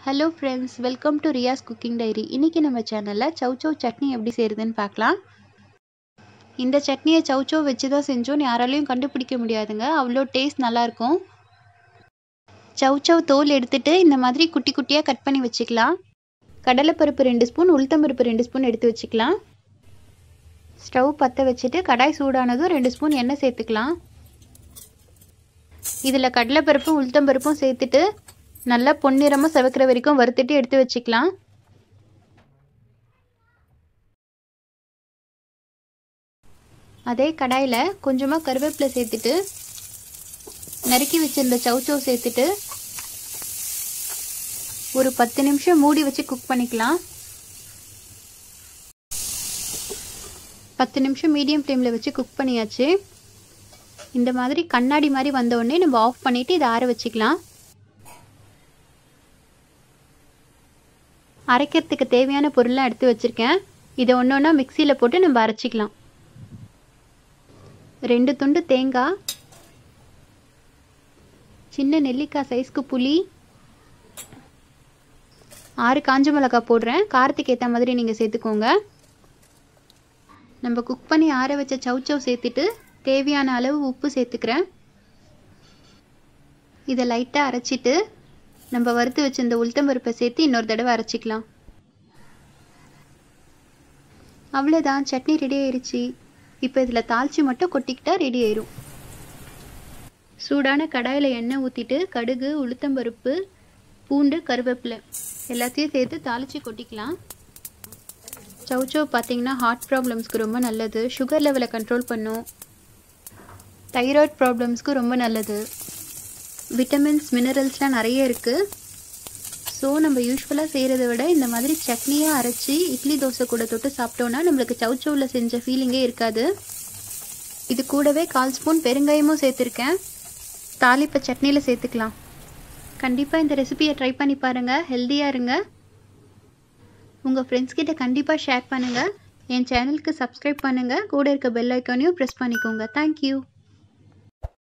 hello friends welcome to Riyas cooking diary இன்றைக்கி நம்ம சேனலில் சௌச்சௌ சட்னி எப்படி செய்கிறதுன்னு பார்க்கலாம் இந்த சட்னியை சௌச்சௌ வச்சு தான் செஞ்சோன்னு யாராலையும் கண்டுபிடிக்க முடியாதுங்க அவ்வளோ டேஸ்ட் நல்லாயிருக்கும் சௌச்சௌ தோல் எடுத்துட்டு இந்த மாதிரி குட்டி குட்டியாக கட் பண்ணி வச்சுக்கலாம் கடலைப்பருப்பு ரெண்டு ஸ்பூன் உளுத்தம்பருப்பு ரெண்டு ஸ்பூன் எடுத்து வச்சுக்கலாம் ஸ்டவ் பற்ற வச்சுட்டு கடாய் சூடானதும் ரெண்டு ஸ்பூன் எண்ணெய் சேர்த்துக்கலாம் இதில் கடலைப்பருப்பும் உளுத்தம்பருப்பும் சேர்த்துட்டு நல்லா பொன்னிறமாக செவக்கிற வரைக்கும் வறுத்துட்டு எடுத்து வச்சுக்கலாம் அதே கடாயில் கொஞ்சமாக கருவேப்பிலை சேர்த்துட்டு நறுக்கி வச்சிருந்த சவுச்சோ சேர்த்துட்டு ஒரு பத்து நிமிஷம் மூடி வச்சு குக் பண்ணிக்கலாம் பத்து நிமிஷம் மீடியம் ஃப்ளேமில் வச்சு குக் பண்ணியாச்சு இந்த மாதிரி கண்ணாடி மாதிரி வந்த உடனே நம்ம ஆஃப் பண்ணிவிட்டு இதை ஆற வச்சுக்கலாம் அரைக்கிறதுக்கு தேவையான பொருள்லாம் எடுத்து வச்சுருக்கேன் இதை ஒன்று ஒன்றா மிக்சியில் போட்டு நம்ம அரைச்சிக்கலாம் ரெண்டு துண்டு தேங்காய் சின்ன நெல்லிக்காய் சைஸ்க்கு புளி ஆறு காஞ்ச மிளகாய் போடுறேன் காரத்துக்கு ஏற்ற மாதிரி நீங்கள் சேர்த்துக்கோங்க நம்ம குக் பண்ணி ஆற வச்ச சவுச்சவ் சேர்த்துட்டு தேவையான அளவு உப்பு சேர்த்துக்கிறேன் இதை லைட்டாக அரைச்சிட்டு நம்ம வறுத்து வச்சிருந்த உளுத்தம்பருப்பை சேர்த்து இன்னொரு தடவை அரைச்சிக்கலாம் அவ்வளோதான் சட்னி ரெடி ஆயிடுச்சு இப்போ இதில் தாளித்து மட்டும் கொட்டிக்கிட்டா ரெடி ஆயிரும் சூடான கடாயில் எண்ணெய் ஊற்றிட்டு கடுகு உளுத்தம்பருப்பு பூண்டு கருவேப்பிலை எல்லாத்தையும் சேர்த்து தாளித்து கொட்டிக்கலாம் சவுச்சோ பார்த்தீங்கன்னா ஹார்ட் ப்ராப்ளம்ஸ்க்கு ரொம்ப நல்லது சுகர் லெவலை கண்ட்ரோல் பண்ணும் தைராய்ட் ப்ராப்ளம்ஸ்க்கு ரொம்ப நல்லது விட்டமின்ஸ் மினரல்ஸ்லாம் நிறைய இருக்குது ஸோ நம்ம யூஸ்வலாக செய்கிறத விட இந்த மாதிரி சட்னியாக அரைச்சி இட்லி தோசை கூட தொட்டு சாப்பிட்டோன்னா நம்மளுக்கு சவுச்சவுவில் செஞ்ச ஃபீலிங்கே இருக்காது இது கூடவே கால் ஸ்பூன் பெருங்காயமும் சேர்த்துருக்கேன் தாளிப்பை சட்னியில் சேர்த்துக்கலாம் கண்டிப்பாக இந்த ரெசிபியை ட்ரை பண்ணி பாருங்கள் ஹெல்த்தியாக இருங்க உங்கள் ஃப்ரெண்ட்ஸ் கிட்ட கண்டிப்பாக ஷேர் பண்ணுங்கள் என் சேனலுக்கு சப்ஸ்கிரைப் பண்ணுங்கள் கூட இருக்க பெல் ஐக்கானையும் ப்ரெஸ் பண்ணிக்கோங்க தேங்க்யூ